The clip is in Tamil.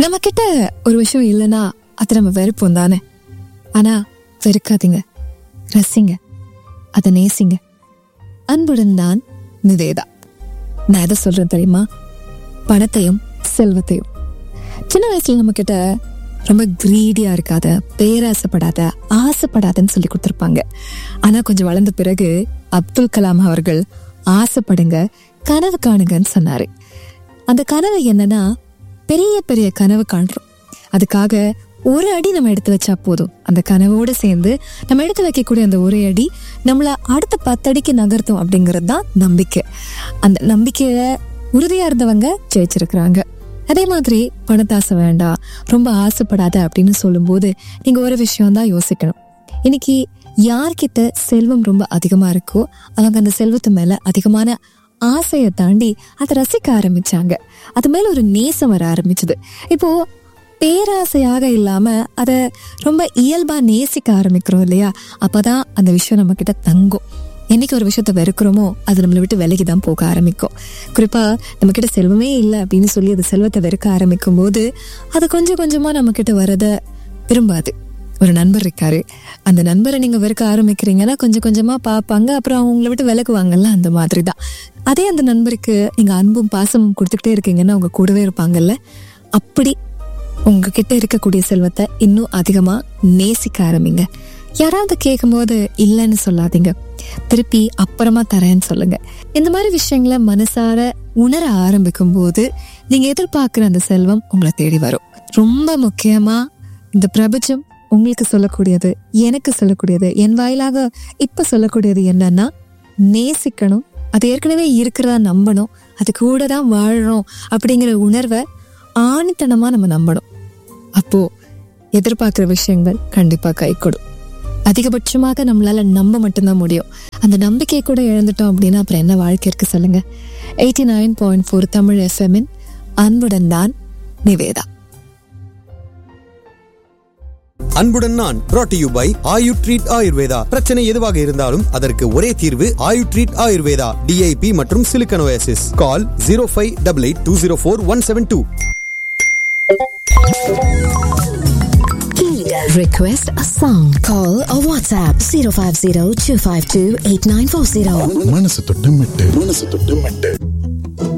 நம்ம கிட்ட ஒரு விஷயம் இல்லைன்னா அது நம்ம வெறுப்போம் தானே ஆனா வெறுக்காதீங்க ரசிங்க அதை நேசிங்க அன்புடன் தான் நிவேதா நான் எதை சொல்றேன் தெரியுமா பணத்தையும் செல்வத்தையும் சின்ன வயசுல நம்ம கிட்ட ரொம்ப கிரீடியா இருக்காத பேராசைப்படாத ஆசைப்படாதன்னு சொல்லி கொடுத்துருப்பாங்க ஆனா கொஞ்சம் வளர்ந்த பிறகு அப்துல் கலாம் அவர்கள் ஆசைப்படுங்க கனவு காணுங்கன்னு சொன்னாரு அந்த கனவு என்னன்னா பெரிய பெரிய கனவு காண்றோம் அதுக்காக ஒரு அடி நம்ம எடுத்து வச்சா போதும் அந்த கனவோட சேர்ந்து நம்ம எடுத்து வைக்கக்கூடிய அந்த ஒரு அடி நம்மள அடுத்த பத்து அடிக்கு நகர்த்தும் அப்படிங்கிறது தான் நம்பிக்கை அந்த நம்பிக்கையில உறுதியா இருந்தவங்க ஜெயிச்சிருக்கிறாங்க அதே மாதிரி பணத்தாசை வேண்டாம் ரொம்ப ஆசைப்படாத அப்படின்னு சொல்லும்போது நீங்க ஒரு விஷயம் தான் யோசிக்கணும் இன்னைக்கு யார்கிட்ட செல்வம் ரொம்ப அதிகமா இருக்கோ அவங்க அந்த செல்வத்து மேல அதிகமான ஆசையை தாண்டி அதை ரசிக்க ஆரம்பிச்சாங்க அது மேல ஒரு நேசம் வர ஆரம்பிச்சது இப்போ பேராசையாக இல்லாம அதை ரொம்ப இயல்பா நேசிக்க ஆரம்பிக்கிறோம் இல்லையா அப்பதான் அந்த விஷயம் நம்ம கிட்ட தங்கும் என்னைக்கு ஒரு விஷயத்த வெறுக்கிறோமோ அது நம்மளை விட்டு விலகி தான் போக ஆரம்பிக்கும் குறிப்பா நம்ம கிட்ட செல்வமே இல்லை அப்படின்னு சொல்லி அது செல்வத்தை வெறுக்க ஆரம்பிக்கும் போது அது கொஞ்சம் கொஞ்சமா நம்ம கிட்ட வரத விரும்பாது ஒரு நண்பர் இருக்காரு அந்த நண்பரை நீங்க வெறுக்க ஆரம்பிக்கிறீங்கன்னா கொஞ்சம் கொஞ்சமா பார்ப்பாங்க அப்புறம் அவங்கள விட்டு விலகுவாங்கல்ல அந்த மாதிரி தான் அதே அந்த நண்பருக்கு நீங்க அன்பும் பாசமும் கொடுத்துக்கிட்டே இருக்கீங்கன்னா அவங்க கூடவே இருப்பாங்கல்ல அப்படி உங்ககிட்ட இருக்கக்கூடிய செல்வத்தை இன்னும் அதிகமா நேசிக்க ஆரம்பிங்க யாராவது கேட்கும்போது இல்லைன்னு சொல்லாதீங்க திருப்பி அப்புறமா தரேன்னு சொல்லுங்க இந்த மாதிரி விஷயங்களை மனசார உணர ஆரம்பிக்கும் போது நீங்க எதிர்பார்க்கிற அந்த செல்வம் உங்களை தேடி வரும் ரொம்ப முக்கியமா இந்த பிரபஞ்சம் உங்களுக்கு சொல்லக்கூடியது எனக்கு சொல்லக்கூடியது என் வாயிலாக இப்ப சொல்லக்கூடியது என்னன்னா நேசிக்கணும் அது ஏற்கனவே இருக்கிறதா நம்பணும் அது கூட தான் வாழறோம் அப்படிங்கிற உணர்வை ஆணித்தனமா நம்ம நம்பணும் அப்போ எதிர்பார்க்கிற விஷயங்கள் கண்டிப்பா கை கொடும் அதிகபட்சமாக நம்மளால நம்ப மட்டும்தான் முடியும் அந்த நம்பிக்கை கூட இழந்துட்டோம் அப்படின்னா அப்புறம் என்ன வாழ்க்கை இருக்கு சொல்லுங்க eighty nine point four Tamil எஃப்எம்மின் அன்புடன் தான் நிவேதா அன்புடன் நான் brought to you by Ayu treat Ayurveda பிரச்சனை எதுவாக இருந்தாலும் அதற்கு ஒரே தீர்வு ஆயு ட்ரீட் ஆயுர்வேதா டிஐபி மற்றும் சிலிக்கனோசிஸ் call zero five double eight two zero four one seven two Request a song. Call or WhatsApp 050 252 8940. மனசு தொட்டு மெட்டு மனசு தொட்டு மெட்டு